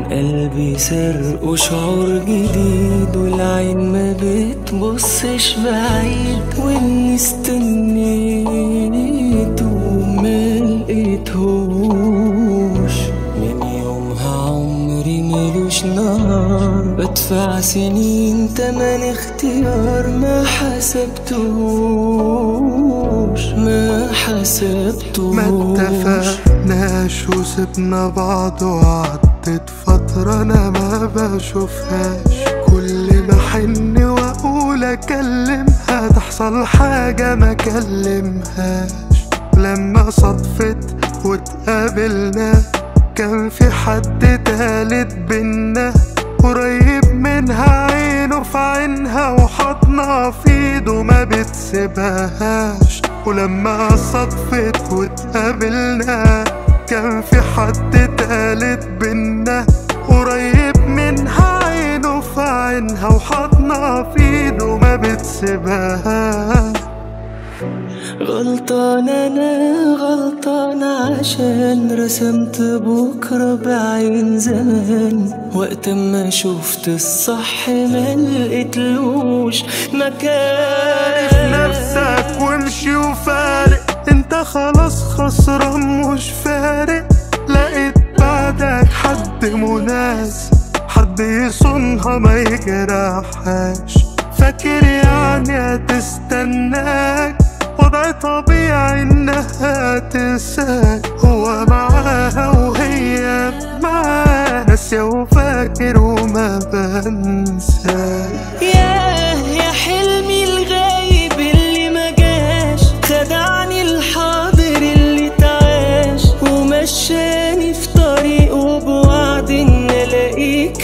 قلبي سرق وشعور جديد والعين ما بتبصش بعيد واللي استنيته ما لقيتهوش من يومها عمري ملوش نهار بدفع سنين تمن اختيار ما حسبتهوش ما حسبتهوش ما اتفقناش وسبنا بعض وعدت فترة أنا ما بشوفهاش كل ما حن وأقول أكلمها تحصل حاجة ما أكلمهاش لما صدفت واتقابلنا كان في حد تالت بينا قريب منها عينه في عينها وحضنها في ايده ما بتسيبهاش ولما صدفت واتقابلنا كان في حد تالت بينا قريب منها عينه في عينها وحضنها في ايده ما بتسيبهاش غلطان انا غلطان عشان رسمت بكرة بعين زمان وقت ما شفت الصح ما لقيتلوش مكان نفسك وامشي وفارق انت خلاص خسران مش فارق لقيت بعدك حد مناسب حد يصونها ما يجرحهاش فاكر يعني هتستناك وضع طبيعي انها تنساك هو معاها وهي معاه ناسية وفاكر وما بنساك ياه يا حلمي الغايب اللي ما جاش خدعني الحاضر اللي تعاش ومشاني في طريقه بوعد ان الاقيك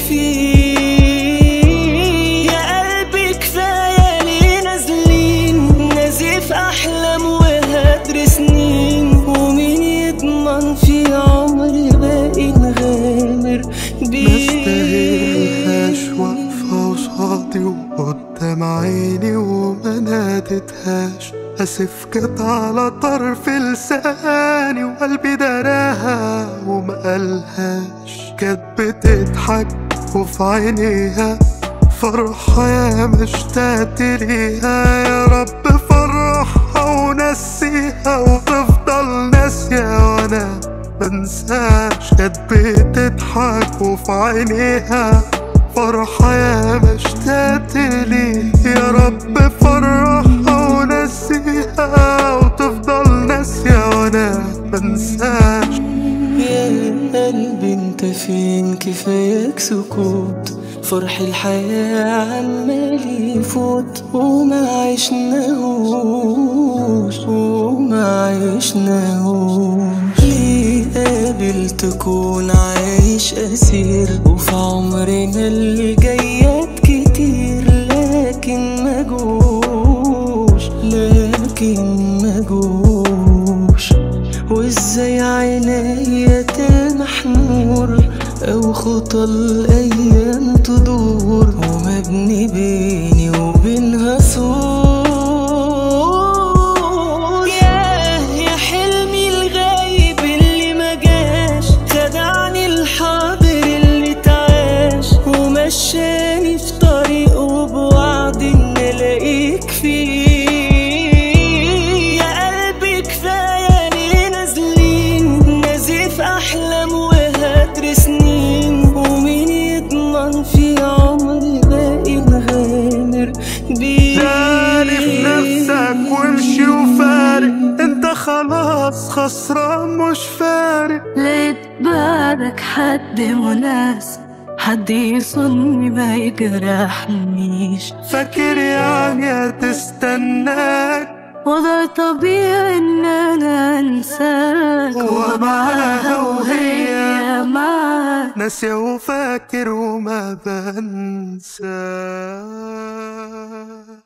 فيه يا قلبي كفايه ليه نازلين نزيف احلام وهدر سنين ومين يضمن في عمري باقي نغامر مستاهلهاش بيه واقفة قصادي وقدام عيني وما نادتهاش أسف كانت على طرف لساني وقلبي دراها وما قالهاش كانت بتضحك وفي عينيها فرحة يا مشتاقت ليها يا رب فرحها ونسيها وتفضل ناسية وانا منساش كانت بتضحك وفي عينيها فرحة يا مشتاقت ليه يا رب فرحها ونسيها وتفضل ناسية وانا منساش يا قلبي انت فين كفاياك سكوت فرح الحياة عمال يفوت وما عشناهوش وما عشناهوش ليه قابل تكون عايش أسير وفي عمرنا اللي جايات كتير لكن ما جوش لكن ما جوش وازاي عينيا تلمح نور او خطى الايام تدور ومبني بيني وبينها سور ياه يا حلمي الغايب اللي ما جاش خدعني الحاضر اللي تعاش ومشاني في طريقه بوعد ان الاقيك فيه يا قلبي كفايه ليه نازلين نزيف احلام وهدر سنين ومين يضمن في عمري باقي نغامر بيه عارف نفسك وامشي وفارق انت خلاص خسران مش فارق لقيت بعدك حد مناسب حد يصني ما يجرحنيش فاكر يعني هتستناك وضع طبيعي ان انا انساك هو معاها وهي معاك ناسية وفاكر وما بنساك